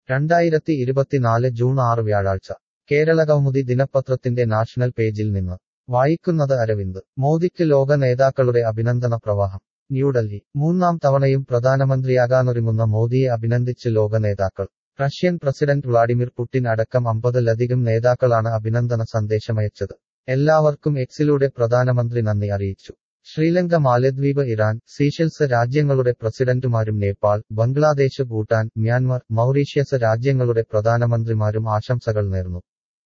രണ്ടായിരത്തി ഇരുപത്തിനാല് ജൂൺ ആറ് വ്യാഴാഴ്ച കേരളകൗമുദി ദിനപത്രത്തിന്റെ നാഷണൽ പേജിൽ നിന്ന് വായിക്കുന്നത് അരവിന്ദ് മോദിക്ക് ലോക നേതാക്കളുടെ അഭിനന്ദന പ്രവാഹം ന്യൂഡൽഹി മൂന്നാം തവണയും പ്രധാനമന്ത്രിയാകാനൊരുങ്ങുന്ന മോദിയെ അഭിനന്ദിച്ച് ലോക നേതാക്കൾ റഷ്യൻ പ്രസിഡന്റ് വ്ളാഡിമിർ പുടിൻ അടക്കം അമ്പതിലധികം നേതാക്കളാണ് അഭിനന്ദന സന്ദേശമയച്ചത് എല്ലാവർക്കും എക്സിലൂടെ പ്രധാനമന്ത്രി നന്ദി അറിയിച്ചു ശ്രീലങ്ക മാലദ്വീപ് ഇറാൻ സീഷെൽസ് രാജ്യങ്ങളുടെ പ്രസിഡന്റുമാരും നേപ്പാൾ ബംഗ്ലാദേശ് ഭൂട്ടാൻ മ്യാൻമർ മൗറീഷ്യസ് രാജ്യങ്ങളുടെ പ്രധാനമന്ത്രിമാരും ആശംസകൾ നേർന്നു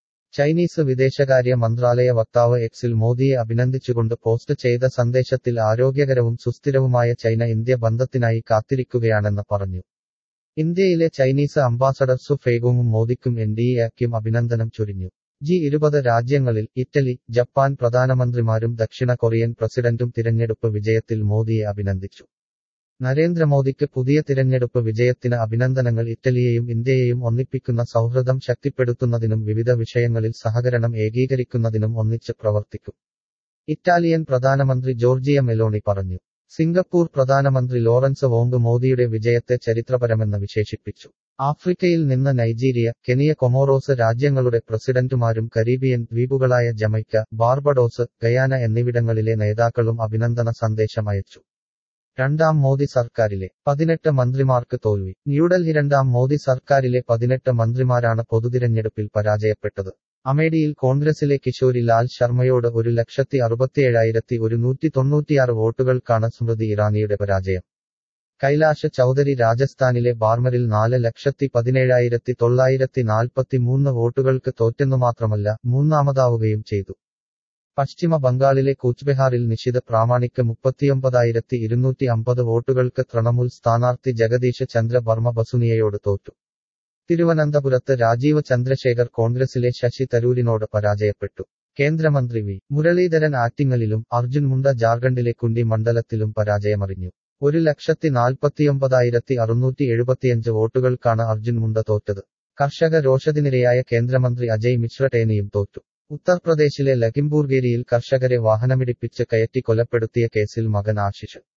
ചൈനീസ് വിദേശകാര്യ മന്ത്രാലയ വക്താവ് എക്സിൽ മോദിയെ അഭിനന്ദിച്ചുകൊണ്ട് പോസ്റ്റ് ചെയ്ത സന്ദേശത്തിൽ ആരോഗ്യകരവും സുസ്ഥിരവുമായ ചൈന ഇന്ത്യ ബന്ധത്തിനായി കാത്തിരിക്കുകയാണെന്ന് പറഞ്ഞു ഇന്ത്യയിലെ ചൈനീസ് അംബാസഡർ സു ഫേഗോങ്ങും മോദിക്കും എൻ ഡി എക്കും അഭിനന്ദനം ചൊരിഞ്ഞു ജി ഇരുപത് രാജ്യങ്ങളിൽ ഇറ്റലി ജപ്പാൻ പ്രധാനമന്ത്രിമാരും ദക്ഷിണ കൊറിയൻ പ്രസിഡന്റും തിരഞ്ഞെടുപ്പ് വിജയത്തിൽ മോദിയെ അഭിനന്ദിച്ചു നരേന്ദ്രമോദിക്ക് പുതിയ തിരഞ്ഞെടുപ്പ് വിജയത്തിന് അഭിനന്ദനങ്ങൾ ഇറ്റലിയെയും ഇന്ത്യയെയും ഒന്നിപ്പിക്കുന്ന സൗഹൃദം ശക്തിപ്പെടുത്തുന്നതിനും വിവിധ വിഷയങ്ങളിൽ സഹകരണം ഏകീകരിക്കുന്നതിനും ഒന്നിച്ച് പ്രവർത്തിക്കും ഇറ്റാലിയൻ പ്രധാനമന്ത്രി ജോർജിയ മെലോണി പറഞ്ഞു സിംഗപ്പൂർ പ്രധാനമന്ത്രി ലോറൻസ് വോങ് മോദിയുടെ വിജയത്തെ ചരിത്രപരമെന്ന് വിശേഷിപ്പിച്ചു ആഫ്രിക്കയിൽ നിന്ന് നൈജീരിയ കെനിയ കൊമോറോസ് രാജ്യങ്ങളുടെ പ്രസിഡന്റുമാരും കരീബിയൻ ദ്വീപുകളായ ജമൈക്ക ബാർബഡോസ് ഗയാന എന്നിവിടങ്ങളിലെ നേതാക്കളും അഭിനന്ദന സന്ദേശം അയച്ചു രണ്ടാം മോദി സർക്കാരിലെ പതിനെട്ട് മന്ത്രിമാർക്ക് തോൽവി ന്യൂഡൽഹി രണ്ടാം മോദി സർക്കാരിലെ പതിനെട്ട് മന്ത്രിമാരാണ് പൊതുതിരഞ്ഞെടുപ്പിൽ പരാജയപ്പെട്ടത് അമേഠിയിൽ കോൺഗ്രസിലെ കിഷോരി ലാൽ ശർമ്മയോട് ഒരു ലക്ഷത്തി അറുപത്തിയേഴായിരത്തി ഒരുന്നൂറ്റി തൊണ്ണൂറ്റിയാറ് വോട്ടുകൾക്കാണ് സ്മൃതി ഇറാനിയുടെ പരാജയം കൈലാഷ് ചൌധരി രാജസ്ഥാനിലെ ബാർമറിൽ നാല് ലക്ഷത്തി പതിനേഴായിരത്തി തൊള്ളായിരത്തി നാൽപ്പത്തി മൂന്ന് വോട്ടുകൾക്ക് തോറ്റെന്നു മാത്രമല്ല മൂന്നാമതാവുകയും ചെയ്തു പശ്ചിമ ബംഗാളിലെ കൂച്ച്ബെഹാറിൽ നിഷിത് പ്രാമാണിക്ക് മുപ്പത്തിയൊമ്പതായിരത്തി ഇരുന്നൂറ്റി അമ്പത് വോട്ടുകൾക്ക് തൃണമൂൽ സ്ഥാനാർത്ഥി ജഗദീഷ് ചന്ദ്ര ബർമ്മ ബസുനിയയോട് തോറ്റു തിരുവനന്തപുരത്ത് രാജീവ് ചന്ദ്രശേഖർ കോൺഗ്രസിലെ ശശി തരൂരിനോട് പരാജയപ്പെട്ടു കേന്ദ്രമന്ത്രി വി മുരളീധരൻ ആറ്റിങ്ങലിലും അർജുൻ മുണ്ട ജാർഖണ്ഡിലെ കുണ്ടി മണ്ഡലത്തിലും പരാജയമറിഞ്ഞു ഒരു ലക്ഷത്തി നാൽപ്പത്തിയൊമ്പതായിരത്തി അറുന്നൂറ്റി എഴുപത്തിയഞ്ച് വോട്ടുകൾക്കാണ് അർജുൻ മുണ്ട തോറ്റത് കർഷക രോഷത്തിനിരയായ കേന്ദ്രമന്ത്രി അജയ് മിശ്ര ടേനിയും തോറ്റു ഉത്തർപ്രദേശിലെ ലഖിംപൂർഗേരിയിൽ കർഷകരെ വാഹനമിടിപ്പിച്ച് കയറ്റി കൊലപ്പെടുത്തിയ കേസിൽ മകൻ ആശിഷ്